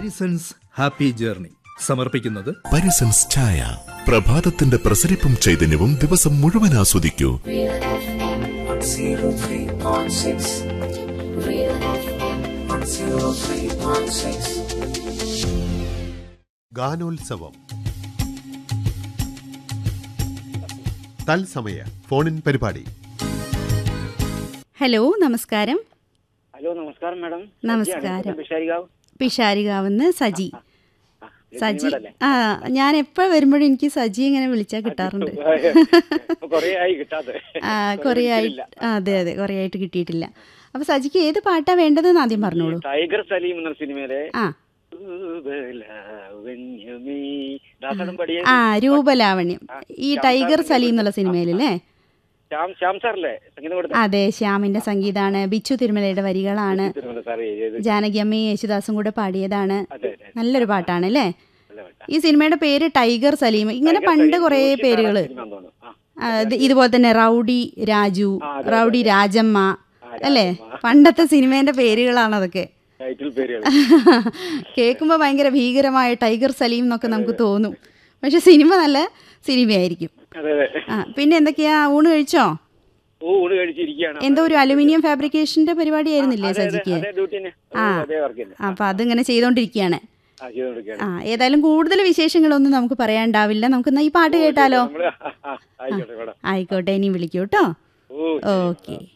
Parisons happy journey സമർപ്പിക്കുന്നത് പരിസൻസ് ചായ പ്രഭാതത്തിന്റെ പ്രസരിപ്പും ചൈതന്യവും ദിവസം മുഴുവൻ ആസ്വദിക്കൂ ഗാനോത്സവം തത്സമയ ഫോണിൻ പരിപാടി ഹലോ നമസ്കാരം ഹലോ നമസ്കാരം മാഡം നമസ്കാരം. വിഷാരികാവ് പിഷാരികാവുന്ന് സജി സജി ആ ഞാൻ എപ്പോൾ വരുമ്പോഴും എനിക്ക് സജി ഇങ്ങനെ വിളിച്ചാൽ കിട്ടാറുണ്ട് കൊറേ ആയി കിട്ടാതെ ആ കുറേ ആയിട്ട് ആ, അതെ അതെ കുറേ ആയിട്ട് കിട്ടിയിട്ടില്ല അപ്പൊ സജിക്ക് ഏത് പാട്ടാ വേണ്ടതെന്ന് ആദ്യം പറഞ്ഞോളൂ ടൈഗർ സലീം എന്ന സിനിമയിലെ ആ ലാവണ്യമേ ദാസടം പടിയ ആ രൂപലാവണ്യം ഈ ടൈഗർ സലീം എന്നുള്ള സിനിമയിലല്ലേ ശ്യാം ശ്യാം സാറല്ലേ സംഗീതം കൊടുത്ത അതെ ശ്യാമിന്റെ സംഗീതാണ് ബിച്ചു തിരുമലയുടെ വരികളാണ് തിരുമല സാറ് എഴുതിയത് ജാനകി അമ്മയും യേശുദാസും കൂടെ പാടിയതാണ് അതെ അതെ നല്ലൊരു പാട്ടാണ് അല്ലേ നല്ല പാട്ടാ. ഈ സിനിമയുടെ പേര് ടൈഗർ സലീം ഇങ്ങനെ ടൈഗർ പണ്ട് സലീം കുറേ ജോഷി പേരുകള് സിനിമ എന്ന് തോന്നുന്നു. ആ, ആ, ഇത് ഇതുപോലെ തന്നെ റൗഡി രാജു ആ, അതെ, റൗഡി രാജമ്മ ആ, അല്ലേ രാജമ്മ. പണ്ടത്തെ സിനിമേന്റെ പേരുകളാണ് അതൊക്കെ ടൈറ്റിൽ പേരുകൾ കേൾക്കുമ്പോൾ ഭയങ്കര ഭീകരമായ ടൈഗർ സലീം എന്നൊക്കെ നമുക്ക് തോന്നും പക്ഷെ സിനിമ നല്ല സിനിമയായിരിക്കും അതെ അതെ ആ പിന്നെ എന്തൊക്കെയാ ഊണ് കഴിച്ചോ ഓ ഊണ് കഴിച്ചിരിക്കുകയാണ് എന്തോ ഒരു അലുമിനിയം ഫാബ്രിക്കേഷന്റെ പരിപാടി ആയിരുന്നില്ലേ അതെ, അതെ, സജിക്ക് അതെ ഡ്യൂട്ടി തന്നെ ആ. അതേ വർക്ക് തന്നെ അപ്പൊ അതിങ്ങനെ ചെയ്തോണ്ടിരിക്കുകയാണ് ആ ചെയ്തോണ്ടിരിക്കുകയാണ് ആ ഏതായാലും കൂടുതൽ വിശേഷങ്ങളൊന്നും നമുക്ക് പറയാണ്ടാവില്ല നമുക്ക് എന്നാ ഈ പാട്ട് കേട്ടാലോ നമ്മള് ആ, ആ, ആയിക്കോട്ടെ മേഡം ആയിക്കോട്ടെ ഇനി വിളിക്കൂ കേട്ടോ ഓ ഓക്കെ